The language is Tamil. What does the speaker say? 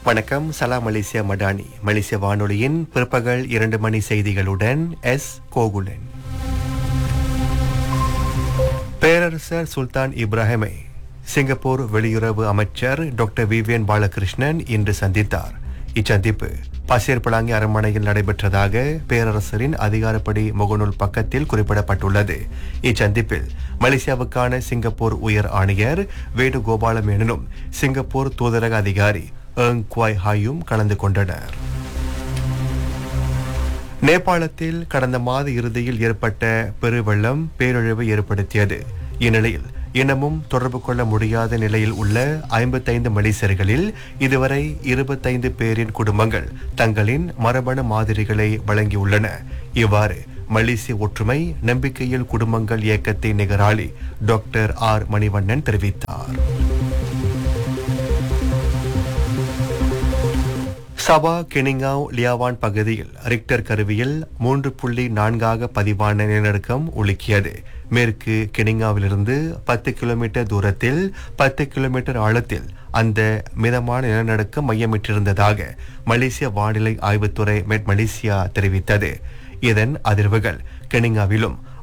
வணக்கம் சலாம் மலேசியா மடானி மலேசிய வானொலியின் பிற்பகல் இரண்டு மணி செய்திகளுடன் எஸ் கோகுலன் பேரரசர் சுல்தான் இப்ராஹிமை சிங்கப்பூர் வெளியுறவு அமைச்சர் டாக்டர் விவியன் பாலகிருஷ்ணன் இன்று சந்தித்தார் இச்சந்திப்பு பசீர் பிளாங்கி அரண்மனையில் நடைபெற்றதாக பேரரசரின் அதிகாரப்படி முகநூல் பக்கத்தில் குறிப்பிடப்பட்டுள்ளது இச்சந்திப்பில் மலேசியாவுக்கான சிங்கப்பூர் உயர் ஆணையர் வேணுகோபால மேனனும் சிங்கப்பூர் தூதரக அதிகாரி ஏங் குவாய் ஹாயும் கலந்து கொண்டனர் நேபாளத்தில் கடந்த மாத இறுதியில் ஏற்பட்ட பெருவெள்ளம் பேரழிவை ஏற்படுத்தியது இந்நிலையில் இன்னமும் தொடர்பு கொள்ள முடியாத நிலையில் உள்ள ஐம்பத்தைந்து மலேசியர்களில் இதுவரை இருபத்தைந்து பேரின் குடும்பங்கள் தங்களின் மரபணு மாதிரிகளை வழங்கியுள்ளன இவ்வாறு மலேசிய ஒற்றுமை நம்பிக்கையில் குடும்பங்கள் இயக்கத்தின் நிகராளி டாக்டர் ஆர் மணிவண்ணன் தெரிவித்தார் சபா கெனிங்காவ் லியாவான் பகுதியில் ரிக்டர் கருவியில் மூன்று புள்ளி நான்காக பதிவான நிலநடுக்கம் உலுக்கியது மேற்கு கெனிங்காவிலிருந்து பத்து கிலோமீட்டர் தூரத்தில் பத்து கிலோமீட்டர் ஆழத்தில் அந்த மிதமான நிலநடுக்கம் மையமிட்டிருந்ததாக மலேசிய வானிலை ஆய்வுத்துறை மெட் மலேசியா தெரிவித்தது இதன் அதிர்வுகள் கெனிங்காவிலும்